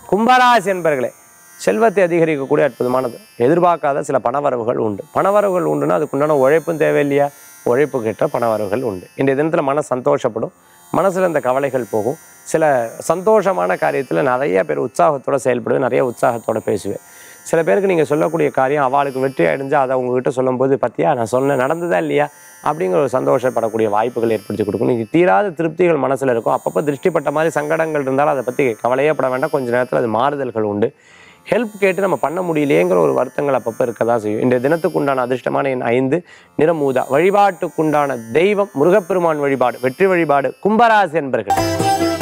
கும்பராசி என்பர்களே செல்வத்தை அதிகரிக்கக்கூடிய அற்புதமானது எதிர்பார்க்காத சில பணவரவுகள் உண்டு பணவரவுகள் உண்டுன்னா அதுக்குண்டான உழைப்பும் தேவையில்லையா உழைப்புக்கேற்ற பணவரவுகள் உண்டு இன்றைய தினத்தில் மன சந்தோஷப்படும் மனசில் இந்த கவலைகள் போகும் சில சந்தோஷமான காரியத்தில் நிறைய பேர் உற்சாகத்தோட செயல்படுவேன் நிறைய உற்சாகத்தோட பேசுவேன் சில பேருக்கு நீங்கள் சொல்லக்கூடிய காரியம் அவளுக்கு வெற்றி அடைஞ்சு அதை உங்ககிட்ட சொல்லும்போது பத்தியா நான் சொன்னேன் நடந்ததா இல்லையா அப்படிங்கிற ஒரு சந்தோஷப்படக்கூடிய வாய்ப்புகள் ஏற்படுத்தி கொடுக்கும் நீங்கள் தீராத திருப்திகள் மனசில் இருக்கும் அப்பப்போ திருஷ்டிப்பட்ட மாதிரி சங்கடங்கள் இருந்தாலும் அதை பற்றி கவலையே பட வேண்டாம் கொஞ்ச நேரத்தில் அது மாறுதல்கள் உண்டு ஹெல்ப் கேட்டு நம்ம பண்ண முடியலையேங்கிற ஒரு வருத்தங்கள் அப்பப்போ இருக்க தான் செய்யும் இந்த தினத்துக்கு உண்டான அதிர்ஷ்டமான எண் ஐந்து நிறமூதா வழிபாட்டுக்குண்டான தெய்வம் முருகப்பெருமான் வழிபாடு வெற்றி வழிபாடு கும்பராசி என்பர்கள்